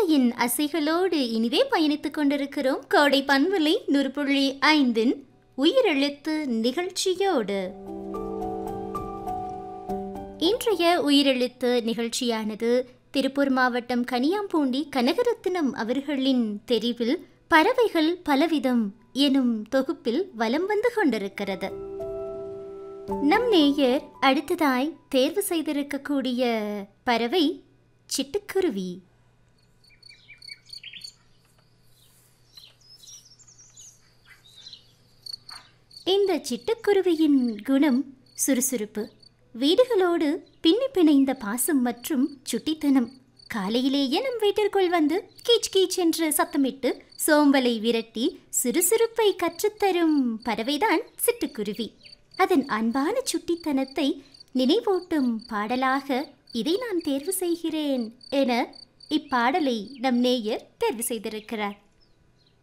இசையின் அசைகளோடு இனிதே பயணித்துக் கொண்டிருக்கிறோம் கோடை பன்மலை நூறு புள்ளி ஐந்தின் உயிரெழுத்து நிகழ்ச்சியோடு இன்றைய உயிரெழுத்து நிகழ்ச்சியானது திருப்பூர் மாவட்டம் கனியாம்பூண்டி கனகரத்தினம் அவர்களின் தெரிவில் பறவைகள் பலவிதம் எனும் தொகுப்பில் வலம் வந்து கொண்டிருக்கிறது நம் நேயர் அடுத்ததாய் தேர்வு செய்திருக்கக்கூடிய பறவை சிட்டுக்குருவி இந்த சிட்டுக்குருவியின் குணம் சுறுசுறுப்பு வீடுகளோடு பின்னி பிணைந்த பாசம் மற்றும் சுட்டித்தனம் காலையிலேயே நம் வீட்டிற்குள் வந்து கீச் கீச் என்று சத்தமிட்டு சோம்பலை விரட்டி சுறுசுறுப்பை கற்றுத்தரும் பறவைதான் சிட்டுக்குருவி அதன் அன்பான சுட்டித்தனத்தை நினைவூட்டும் பாடலாக இதை நான் தேர்வு செய்கிறேன் என இப்பாடலை நம் நேயர் தேர்வு செய்திருக்கிறார்